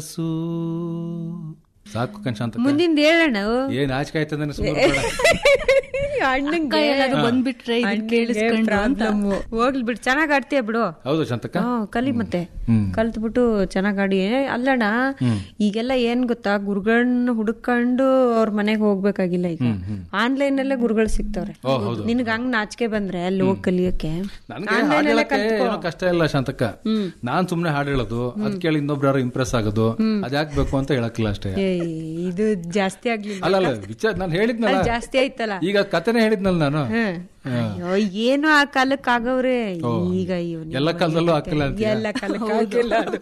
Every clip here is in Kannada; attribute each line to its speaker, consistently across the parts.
Speaker 1: ಸು ಸಾಕು ಕನ್ಶಾಂತ
Speaker 2: ಮುಂದಿಂದ ಹೇಳೋಣ
Speaker 1: ಏನ್ ಆಚಿಕೆ ಆಯ್ತಂದ್ರೆ ಸುಮ್ಮನೆ
Speaker 2: ಅಣ್ಣಂಗೆ
Speaker 3: ಎಲ್ಲಾದ್ರೂ ಬಂದ್ಬಿಟ್ರೆ ಇದನ್ನ ಕೇಳಿಸ್ಕೊಂಡ್ರು ಅಂತ.
Speaker 2: ಹೋಗ್ಲಿ ಬಿಡು ಚೆನ್ನಾಗ್ ಆಡ್ತೀಯ ಬಿಡು
Speaker 1: ಹೌದು ಶಾಂತಕ್ಕ
Speaker 2: ಹ್ಮ್ ಕಲಿ ಮತ್ತೆ
Speaker 1: ಹ್ಮ್.
Speaker 2: ಕಲ್ತ್ಬಿಟ್ಟು ಚೆನ್ನಾಗ್ ಆಡಿ ಏ, ಅಲ್ಲಣ್ಣ ಈಗೆಲ್ಲ ಏನ್ ಗೊತ್ತಾ ಗುರುಗಳನ್ನ ಹುಡುಕೊಂಡು ಅವ್ರ ಮನೆಗೆ ಹೋಗ್ಬೇಕಾಗಿಲ್ಲ ಈಗ ಆನ್ಲೈನ್ ಅಲ್ಲೇ ಗುರುಗಳು ಸಿಗ್ತವ್ರೆ
Speaker 1: ಓ ಹೌದು
Speaker 2: ನಿನ್ಗ ಹಂಗ್ ನಾಚಿಕೆ ಬಂದ್ರೆ ಅಲ್ಲಿ ಹೋಗಿ ಕಲಿಯಕ್ಕೆ
Speaker 1: ನನ್ಗೆ ಹಾಡ್ ಹೇಳಕ್ಕೆ ಏನೋ ಕಷ್ಟ ಇಲ್ಲ ಶಾಂತಕ್ಕ ನಾನ್ ಸುಮ್ನೆ ಹಾಡು ಹೇಳೋದು ಅದ್ ಕೇಳಿ ಇನ್ನೊಬ್ರು ಯಾರು ಇಂಪ್ರೆಸ್ ಆಗೋದು ಅದ್ಯಾಕ್ ಬೇಕು ಅಂತ ಹೇಳಕ್ಕಿಲ್ಲ ಅಷ್ಟೇ
Speaker 2: ಏ, ಇದು ಜಾಸ್ತಿ ಆಗ್ಲಿಲ್ಲ
Speaker 1: ಅಲ್ಲ ಅಲ್ಲ ವಿಚಾರ ನಾನು ಹೇಳಿದ್ನಲ್ಲ
Speaker 2: ಅಲ್ಲಿ ಜಾಸ್ತಿ ಆಯ್ತಲ್ಲ
Speaker 1: ಈಗ ಕತೆನೆ ಹೇಳಿದ್ನಲ್ಲ ನಾನು
Speaker 2: ಹ್ಮ್. ಅಯ್ಯೋ ಏನು ಆ ಕಾಲಕ್ಕೆ ಆಗವ್ರೆ ಈಗ ಇವ್ನು
Speaker 1: ಎಲ್ಲ ಕಾಲದಲ್ಲೂ ಹಾಕಿಲ್ಲ ಅಂತ
Speaker 2: ಎಲ್ಲ ಕಾಲಕ್ಕೆ ಆಗಿಲ್ಲ ಅದು.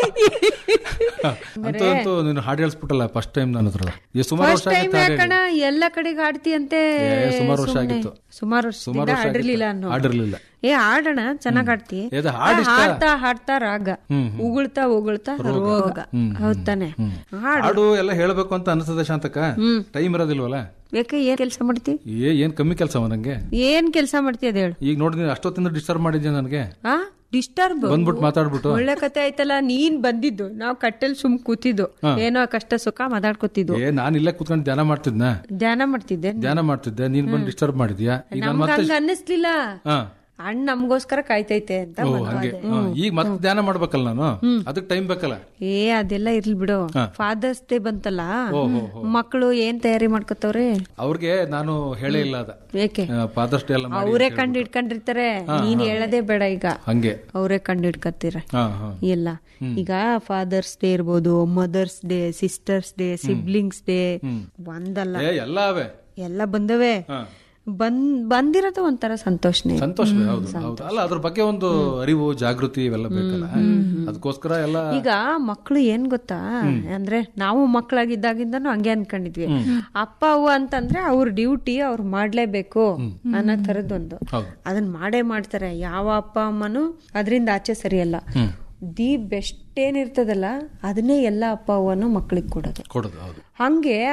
Speaker 1: ಅಂತೂ ಅಂತೂ ನೀನು ಹಾಡು ಹೇಳಿಸ್ಬಿಟ್ಟಲ್ಲ ಫಸ್ಟ್ ಟೈಮ್ ನನ್ನ ಹತ್ರ ಈ ಸುಮಾರು ವರ್ಷ
Speaker 2: ಫಸ್ಟ್ ಟೈಮ್
Speaker 1: ಆಗಿತ್ತು ಹಾಡ್
Speaker 2: ಯಾಕಣ ಎಲ್ಲ ಕಡೆಗೆ ಆಡ್ತೀಯಂತೆ
Speaker 1: ಏ, ಸುಮಾರು ವರ್ಷ
Speaker 2: ಸುಮ್ನೆ.
Speaker 1: ಆಗಿತ್ತು.
Speaker 2: ಸುಮಾರು
Speaker 1: ಸುಮಾರು
Speaker 2: ವರ್ಷದಿಂದ
Speaker 1: ವರ್ಷ
Speaker 2: ಆಡಿರ್ಲಿಲ್ಲ
Speaker 1: ಆಗಿತ್ತು.
Speaker 2: ಅನ್ನೋ
Speaker 1: ಆಡಿರ್ಲಿಲ್ಲ
Speaker 2: ಏ ಆಡೋಣ ಚೆನ್ನಾಗ್ ಆಡ್ತಿ
Speaker 1: ಇದು ಹಾಡ್ ಇಷ್ಟ.
Speaker 2: ಹಾಡ್ತಾ ಹಾಡ್ತಾ ರಾಗ ಉಗುಳ್ತಾ ಉಗುಳ್ತಾ ರೋಗ ಹೌದ್ ತಾನೆ ಹಾಡು
Speaker 1: ಹಾಡು ಎಲ್ಲ ಹೇಳ್ಬೇಕು ಅಂತ ಅನ್ಸದೆ ಶಾಂತಕ್ಕ ಟೈಮ್ ಇರೋದಿಲ್ವಲ್ಲ
Speaker 2: ಯಾಕೆ ಏನ್ ಕೆಲಸ ಮಾಡ್ತಿ
Speaker 1: ಏ ಏನ್ ಕಮ್ಮಿ ಕೆಲಸ ನಂಗೆ
Speaker 2: ಏನ್ ಕೆಲಸ ಮಾಡ್ತಿ ಅದ ಹೇಳು
Speaker 1: ಈಗ ನೋಡಿ ಅಷ್ಟೊತ್ತಿಂದ ಡಿಸ್ಟರ್ಬ್ ಮಾಡಿದ್ಯಾ ನನಗೆ
Speaker 2: ಆ ಡಿಸ್ಟರ್ಬ್
Speaker 1: ಬಂದ್ಬಿಟ್ಟು ಮಾತಾಡ್ಬಿಟ್ಟು
Speaker 2: ಒಳ್ಳೆ ಕತೆ ಆಯ್ತಲ್ಲ ನೀನ್ ಬಂದಿದ್ದು ನಾವ್ ಕಟ್ಟೆಲ್ ಸುಮ್ ಕೂತಿದ್ದು ಏನೋ ಕಷ್ಟ ಸುಖ ಮಾತಾಡ್ಕೊತಿದ್ದು
Speaker 1: ಏ ನಾನ್ ಇಲ್ಲೇ ಕುತ್ಕೊಂಡು ಧ್ಯಾನ ಮಾಡ್ತಿದ್ನ
Speaker 2: ಧ್ಯಾನ ಮಾಡ್ತಿದ್ದೆ
Speaker 1: ಧ್ಯಾನ ಮಾಡ್ತಿದ್ದೆ ನೀನ್ ಬಂದು ಡಿಸ್ಟರ್ಬ್ ಮಾಡಿದ್ಯಾ ಈಗ ನಾನು
Speaker 2: ನಮ್ಗ
Speaker 1: ಮತ್ತೆ
Speaker 2: ಹಂಗ ಅನ್ನಿಸ್ಲಿಲ್ಲ
Speaker 1: ಹಾ
Speaker 2: ಅಣ್ಣ ನಮ್ಗೋಸ್ಕರ ಕಾಯ್ತೈತೆ ಅಂತ
Speaker 1: ಓ
Speaker 2: ಬಂದ್ವಿ.
Speaker 1: ಹಂಗೆ ಹಾ, ಈಗ ಮತ್ತೆ ಧ್ಯಾನ ಮಾಡ್ಬೇಕಲ್ಲ ನಾನು ಅದಕ್ಕೆ ಟೈಮ್ ಬೇಕಲ್ಲ
Speaker 2: ಏ ಅದೆಲ್ಲ ಇರ್ಲಿ ಬಿಡು ಫಾದರ್ಸ್ ಡೇ ಬಂತಲ್ಲ
Speaker 1: ಓ ಹೋ ಹೋ
Speaker 2: ಮಕ್ಕಳು ಏನ್ ತಯಾರಿ ಮಾಡ್ಕೋತವ್ರೆ
Speaker 1: ಅವ್ರಿಗೆ ನಾನು ಹೇಳೇ ಇಲ್ಲ ಅದ
Speaker 2: ಏಕೆ
Speaker 1: ಫಾದರ್ಸ್ ಡೇ ಎಲ್ಲ ಮಾಡಿ
Speaker 2: ಅವರೇ ಕಂಡು ಇಟ್ಕೊಂಡಿರ್ತಾರೆ ನೀನ್ ಹೇಳದೇ ಬೇಡ ಈಗ
Speaker 1: ಹಂಗೆ
Speaker 2: ಅವರೇ ಕಂಡು ಇಟ್ಕೊತೀರ
Speaker 1: ಹಾ ಹಾ
Speaker 2: ಎಲ್ಲ ಈಗ ಫಾದರ್ಸ್ ಡೇ ಇರ್ಬೋದು mother's day sisters day siblings day ಒಂದಲ್ಲ
Speaker 1: ಏ ಎಲ್ಲ ಅವೇ
Speaker 2: ಎಲ್ಲ ಬಂದವೆ
Speaker 1: ಹಾ
Speaker 2: ಬಂದ್ ಬಂದಿರೋದು ಒಂಥರ ಸಂತೋಷನೇ
Speaker 1: ಸಂತೋಷವೇ ಹೌದು ಹೌದು ಅಲ್ಲ ಅದ್ರ ಬಗ್ಗೆ ಒಂದು ಅರಿವು ಜಾಗೃತಿ ಇವೆಲ್ಲ ಬೇಕಲ್ಲ ಅದಕ್ಕೋಸ್ಕರ ಎಲ್ಲ
Speaker 2: ಈಗ ಮಕ್ಕಳು ಏನ್ ಗೊತ್ತಾ ಅಂದ್ರೆ ನಾವು ಮಕ್ಕಳಾಗಿದ್ದಾಗಿಂದನೂ ಹಂಗೆ ಅನ್ಕೊಂಡಿದ್ವಿ ಅಪ್ಪ ಅವ್ವ ಅಂತಂದ್ರೆ ಅವ್ರ ಡ್ಯೂಟಿ ಅವ್ರು ಮಾಡ್ಲೇಬೇಕು ಅನ್ನೋ ತರದೊಂದು
Speaker 1: ಹೌದು
Speaker 2: ಅದನ್ನ ಮಾಡೇ ಮಾಡ್ತಾರೆ ಯಾವ ಅಪ್ಪ ಅಮ್ಮನು ಅದರಿಂದ ಆಚೆ ಸರಿಯಲ್ಲ ದಿ ಬೆಸ್ಟ್ ಏನಿರ್ತದಲ್ಲ ಅದನ್ನೇ ಎಲ್ಲ ಅಪ್ಪ ಅವ್ವನು ಮಕ್ಕಳಿಗೆ ಕೊಡೋದು
Speaker 1: ಕೊಡೋದು ಹೌದು
Speaker 2: ಹಂಗೆ